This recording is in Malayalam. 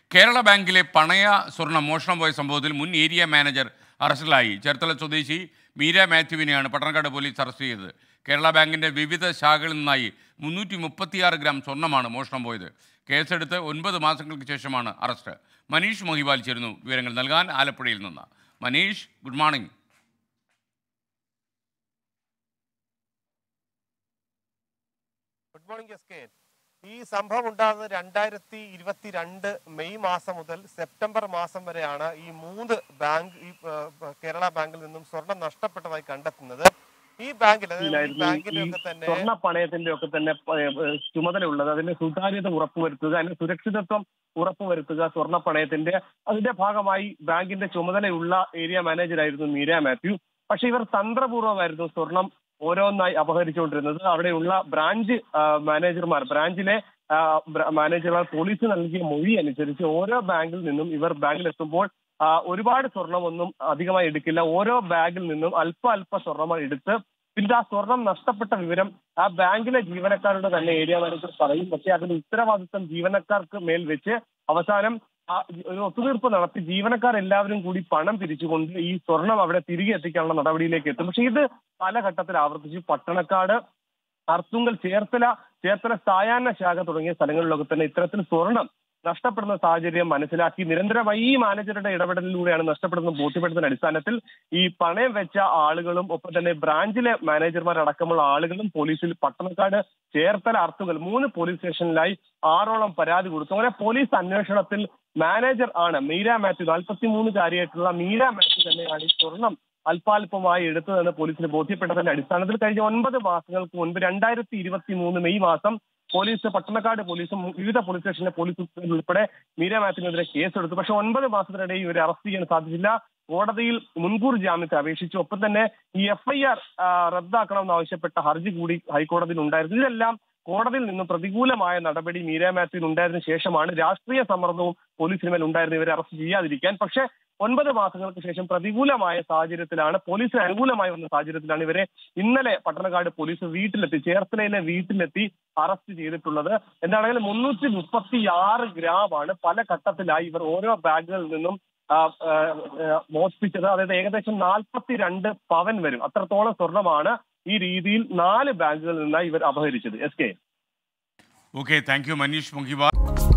കേരള ബാങ്കിലെ പണയ സ്വർണ്ണ മോഷണം പോയ സംഭവത്തിൽ മുൻ ഏരിയ മാനേജർ അറസ്റ്റിലായി ചേർത്തല സ്വദേശി മീര മാത്യുവിനെയാണ് പട്ടണക്കാട് പോലീസ് അറസ്റ്റ് ചെയ്തത് കേരള ബാങ്കിൻ്റെ വിവിധ ശാഖകളിൽ നിന്നായി മുന്നൂറ്റി മുപ്പത്തിയാറ് ഗ്രാം സ്വർണ്ണമാണ് മോഷണം പോയത് കേസെടുത്ത് ഒൻപത് മാസങ്ങൾക്ക് ശേഷമാണ് അറസ്റ്റ് മനീഷ് മൊഹിവാൽ ചേരുന്നു വിവരങ്ങൾ നൽകാൻ ആലപ്പുഴയിൽ നിന്ന് Manish good morning good morning S K ഈ സംഭവം ഉണ്ടാകുന്നത് രണ്ടായിരത്തി ഇരുപത്തിരണ്ട് മെയ് മാസം മുതൽ സെപ്റ്റംബർ മാസം വരെയാണ് ഈ മൂന്ന് ബാങ്ക് ഈ ആ, ആ, കേരള ബാങ്കിൽ നിന്നും സ്വർണം നഷ്ടപ്പെട്ടതായി കണ്ടെത്തുന്നത് ഈ ബാങ്കിൽ അതായത് ഈ ായിരുന്നു ഈ ബാങ്കിലൊക്കെ തന്നെ സ്വർണ്ണ പണയത്തിന്റെ ഒക്കെ തന്നെ പ- ഏഹ് ചുമതലയുള്ളത് അതിന്റെ സുതാര്യത ഉറപ്പുവരുത്തുക അതിന്റെ സുരക്ഷിതത്വം ഉറപ്പുവരുത്തുക സ്വർണ്ണ പണയത്തിന്റെ അതിന്റെ ഭാഗമായി ബാങ്കിന്റെ ചുമതലയുള്ള ഏരിയ മാനേജറായിരുന്നു മീര മാത്യു പക്ഷെ ഇവർ തന്ത്രപൂർവ്വമായിരുന്നു സ്വർണം ഓരോന്നായി അപഹരിച്ചുകൊണ്ടിരുന്നത് അവിടെയുള്ള ബ്രാഞ്ച് ആ, മാനേജർമാർ ബ്രാഞ്ചിലെ ആ, ബ്ര- മാനേജർമാർ പോലീസ് നൽകിയ മൊഴി അനുസരിച്ച് ഓരോ ബാങ്കിൽ നിന്നും ഇവർ ബാങ്കിലെത്തുമ്പോൾ ആ, ഒരുപാട് സ്വർണമൊന്നും അധികമായി എടുക്കില്ല ഓരോ ബാഗിൽ നിന്നും അല്പ അല്പ സ്വർണം എടുത്ത് പിന്നെ ആ സ്വർണം നഷ്ടപ്പെട്ട വിവരം ആ ബാങ്കിലെ ജീവനക്കാരുടെ തന്നെ ഏരിയ മാനേജർ പറയും പക്ഷെ അതിന് ഉത്തരവാദിത്വം ജീവനക്കാർക്ക് മേൽ വെച്ച് അവസാനം ആ ഒരു ഒത്തുതീർപ്പ് നടത്തി ജീവനക്കാർ എല്ലാവരും കൂടി പണം പിരിച്ചുകൊണ്ട് ഈ സ്വർണം അവിടെ തിരികെ എത്തിക്കാനുള്ള നടപടിയിലേക്ക് എത്തും പക്ഷെ ഇത് പല ഘട്ടത്തിൽ ആവർത്തിച്ചു പട്ടണക്കാട് അർത്തുങ്കൽ ചേർത്തല ചേർത്തല സായാഹ്ന ശാഖ തുടങ്ങിയ സ്ഥലങ്ങളിലൊക്കെ തന്നെ ഇത്തരത്തിൽ സ്വർണം നഷ്ടപ്പെടുന്ന സാഹചര്യം മനസ്സിലാക്കി നിരന്തരമായി ഈ മാനേജറുടെ ഇടപെടലിലൂടെയാണ് നഷ്ടപ്പെടുന്നത് ബോധ്യപ്പെടുത്തുന്ന അടിസ്ഥാനത്തിൽ ഈ പണയം വെച്ച ആളുകളും ഒപ്പം തന്നെ ബ്രാഞ്ചിലെ മാനേജർമാരടക്കമുള്ള ആളുകളും പോലീസിൽ പട്ടണക്കാട് ചേർത്തല അർത്തുങ്കൽ മൂന്ന് പോലീസ് സ്റ്റേഷനിലായി ആറോളം പരാതി കൊടുത്തു അങ്ങനെ പോലീസ് അന്വേഷണത്തിൽ മാനേജർ ആണ് മീര മാത്യു നാൽപ്പത്തി മൂന്നുകാരിയായിട്ടുള്ള മീര മാത്യു തന്നെയാണ് ഈ സ്വർണം അല്പാൽപമായി എടുത്തതെന്ന് പോലീസിന് ബോധ്യപ്പെട്ടതിന്റെ അടിസ്ഥാനത്തിൽ കഴിഞ്ഞ ഒൻപത് മാസങ്ങൾക്ക് മുൻപ് രണ്ടായിരത്തി ഇരുപത്തി മൂന്ന് മെയ് മാസം പോലീസ് പട്ടണക്കാട് പോലീസും വിവിധ പോലീസ് സ്റ്റേഷനിലെ പോലീസ് ഉൾപ്പെടെ മീര മാത്യുവിനെതിരെ കേസെടുത്തു പക്ഷെ ഒൻപത് മാസത്തിനിടയിൽ ഇവരെ അറസ്റ്റ് ചെയ്യാൻ സാധിച്ചില്ല കോടതിയിൽ മുൻകൂർ ജാമ്യത്തെ അപേക്ഷിച്ചു ഒപ്പം തന്നെ ഈ എഫ്ഐആർ റദ്ദാക്കണമെന്ന് ആവശ്യപ്പെട്ട ഹർജി കൂടി ഹൈക്കോടതിയിൽ ഉണ്ടായിരുന്നു ഇതെല്ലാം കോടതിയിൽ നിന്നും പ്രതികൂലമായ നടപടി മീര മാത്യുവിന് ഉണ്ടായതിനു ശേഷമാണ് രാഷ്ട്രീയ സമ്മർദ്ദവും പോലീസിന് മേൽ ഉണ്ടായിരുന്നു ഇവരെ അറസ്റ്റ് ചെയ്യാതിരിക്കാൻ പക്ഷേ ഒൻപത് മാസങ്ങൾക്ക് ശേഷം പ്രതികൂലമായ സാഹചര്യത്തിലാണ് പോലീസിന് അനുകൂലമായി വന്ന സാഹചര്യത്തിലാണ് ഇവരെ ഇന്നലെ പട്ടണക്കാട് പോലീസ് വീട്ടിലെത്തി ചേർത്തലയിലെ വീട്ടിലെത്തി അറസ്റ്റ് ചെയ്തിട്ടുള്ളത് എന്താണെങ്കിലും മുന്നൂറ്റി മുപ്പത്തി ആറ് ഗ്രാമാണ് പല ഘട്ടത്തിലായി ഇവർ ഓരോ ബാഗുകളിൽ നിന്നും ആ, ആ, ആ, മോഷ്ടിച്ചത് അതായത് ഏകദേശം നാൽപ്പത്തി രണ്ട് പവൻ വരും അത്രത്തോളം സ്വർണമാണ് ഈ രീതിയിൽ നാല് ബാങ്കുകളിൽ നിന്നായി ഇവർ അപഹരിച്ചത് S K okay thank you Manish മൊഹിവാൽ